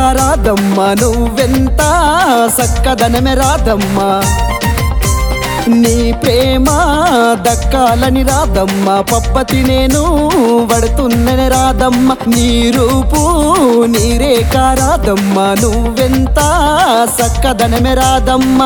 కారాదమ్మ నువ్వెంత సక్కదనమే రాదమ్మ నీ ప్రేమ దక్కాలని రాదమ్మ పప్పతి నేను పడుతున్నని రాదమ్మ నీ రూపు నీరే కారాదమ్మ నువ్వెంత సక్కదనమే రాదమ్మ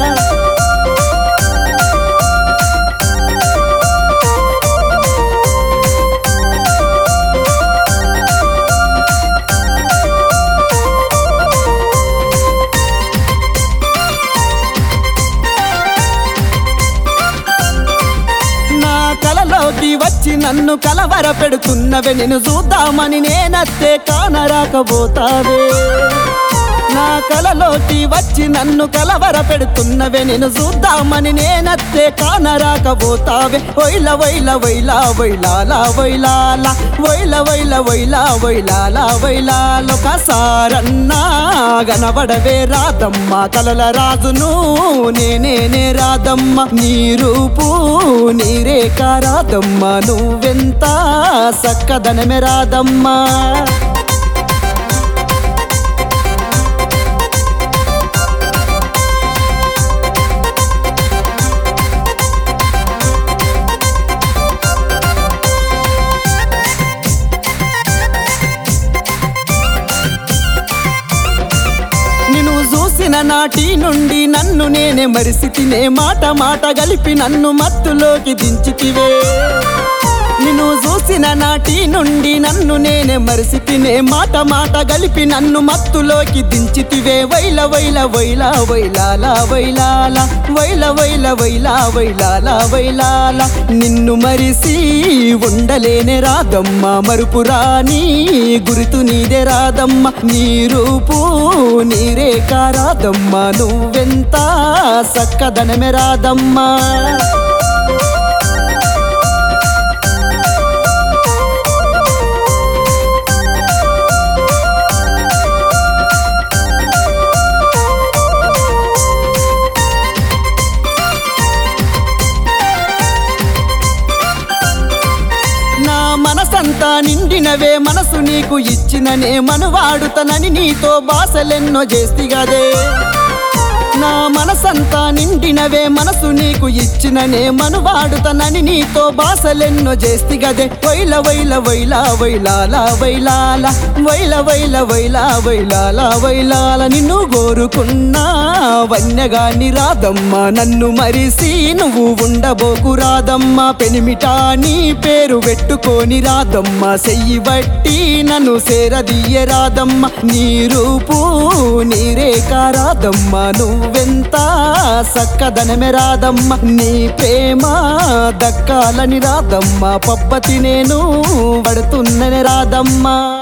నా కలలోకి వచ్చి నన్ను కలవర పెడుతున్నవే నేను చూద్దామని నేనత్తే కానరాకపోతావే నా కలలోకి వచ్చి నన్ను కలవర పెడుతున్నవే నేను చూద్దామని నేనత్తే కానరాకపోతావే వైల వైల వైలా వైలాలా వైలాల వైల వైల వైలా వైలాలా వైలాల ఒకసారన్నా గనబడవే రాదమ్మ కలల రాజును నేనేనే రాదమ్మ నీ రూపు నీరే కారాదమ్మ నువ్వెంత సక్కదనమే రాదమ్మా నిన్ను చూసిన నాటి నుండి నన్ను నేనే మరిసితినే మాట మాట గలిపి నన్ను మత్తులోకి దించితివే నిన్ను చూసిన నాటి నుండి నన్ను నేనే మరిసితినే మాట మాట గలిపి నన్ను మత్తులోకి దించితివే వైల వైల వైల వైలాల వైలాల వైల వైల వైల వైలాల వైలాల నిన్ను మరిసి ఉండలేనే రాదమ్మ మరుపు రాని గుర్తు నీదే రాదమ్మ నీ రూపు నీరే కారాదమ్మ నువ్వెంత సక్కదనమే రాదమ్మా నా మనసంతా నిండినవే మనసు నీకు ఇచ్చిననే మనువాడుతనని నీతో బాసలెన్నో చేస్తిగదే నా మనసంతా నిండినవే మనసు నీకు ఇచ్చిననే మనువాడుతనని నీతో బాసలెన్నో చేస్తిగదే వైల వైల వైల వైలాల వైలాల వైల వైల వైల వైలాల వైలాల నిన్ను కోరుకున్నా వన్యగాని రాదమ్మ నన్ను మరిసి నువ్వు ఉండబోకు రాదమ్మ పెనిమిటా నీ పేరు పెట్టుకొని రాదమ్మ సెయ్యి బట్టి నన్ను సేరదీయ రాదమ్మ నీ రూపు నీరే కారాదమ్మ నువ్వెంత సక్కదనమే రాదమ్మ నీ ప్రేమ దక్కాలని రాదమ్మ పప్పతి నేను పడుతున్నని రాదమ్మా